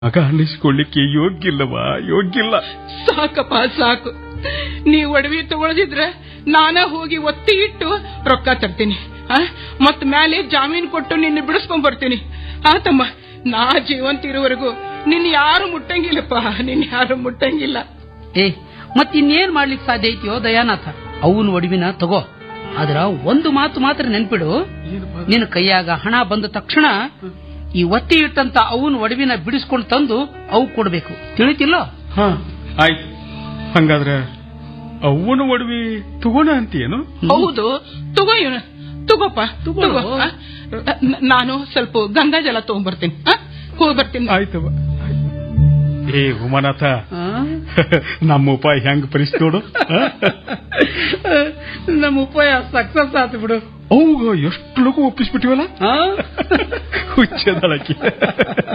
ಮಗ ಅನ್ನಿಸ್ಕೊಳ್ಳಿಕ್ಕೆ ಯೋಗ್ಯಿಲ್ಲವಾ ಯೋಗ್ಯಿಲ್ಲ ಸಾಕಪ್ಪ ಸಾಕು ನೀವ್ ಒಡವಿ ತಗೊಳದಿದ್ರೆ ನಾನ ಹೋಗಿ ಒತ್ತಿ ಇಟ್ಟು ರೊಕ್ಕ ತರ್ತೀನಿ ಆ? ಮತ್ ಮೇಲೆ ಜಾಮೀನ್ ಕೊಟ್ಟು ನಿನ್ನ ಬಿಡಿಸ್ಕೊಂಡ್ ಬರ್ತೀನಿ ಆ ತಮ್ಮ ನಾ ಜೀವಂತ ಇರೋವರೆಗೂ ನಿನ್ ಯಾರು ಮುಟ್ಟಂಗಿಲ್ಲಪ್ಪ ನಿನ್ ಯಾರು ಮುಟ್ಟಂಗಿಲ್ಲ ಏ ಮತ್ ಇನ್ನೇನ್ ಮಾಡ್ಲಿಕ್ಕೆ ಸಾಧ್ಯ ಐತಿಯೋ ದಯಾನಾಥ ಅವನ್ ಒಡವಿನ ತಗೋ ಆದ್ರ ಒಂದು ಮಾತು ಮಾತ್ರ ನೆನ್ಪಿಡು ನಿನ್ನ ಕೈಯಾಗ ಹಣ ಬಂದ ತಕ್ಷಣ ಈ ಒತ್ತಿ ಇಟ್ಟಂತ ಅವನ್ ಒಡವಿನ ಬಿಡಿಸ್ಕೊಂಡು ತಂದು ಅವು ಕೊಡ್ಬೇಕು ತಿಳಿತಿಲ್ಲೋ ಹಾ ಆಯ್ತು ಹಂಗಾದ್ರೆ ಅವನ ಒಡವಿ ತಗೋಣ ಅಂತೀಯೇನು ಹೌದು ತಗೋ ಇವನು ತಗೋಪ್ಪ ತಗೋ. ತಗೋ ಆ? ನ- ನಾನು ಸ್ವಲ್ಪ ಗಂಗಾ ಜಲ ತಗೊಂಡ್ಬರ್ತೀನಿ ಆ? ಹೋಗ್ ಬರ್ತೀನಿ ಆಯ್ತವ ಏ ಉಮಾನಾಥ ಆ? ನಮ್ಮ ಉಪಾಯ ಹೆಂಗ್ ಪರಿಸ್ ನೋಡು ನಮ್ಮ ಉಪಾಯ ಸಕ್ಸಸ್ ಆತು ಬಿಡು ಅವಾಗ ಎಷ್ಟು ಲಗು ಒಪ್ಪಿಸ್ಬಿಟ್ಟಿವಲ್ಲ ಆ? ಹುಚ್ಚದಳಕ್ಕೆ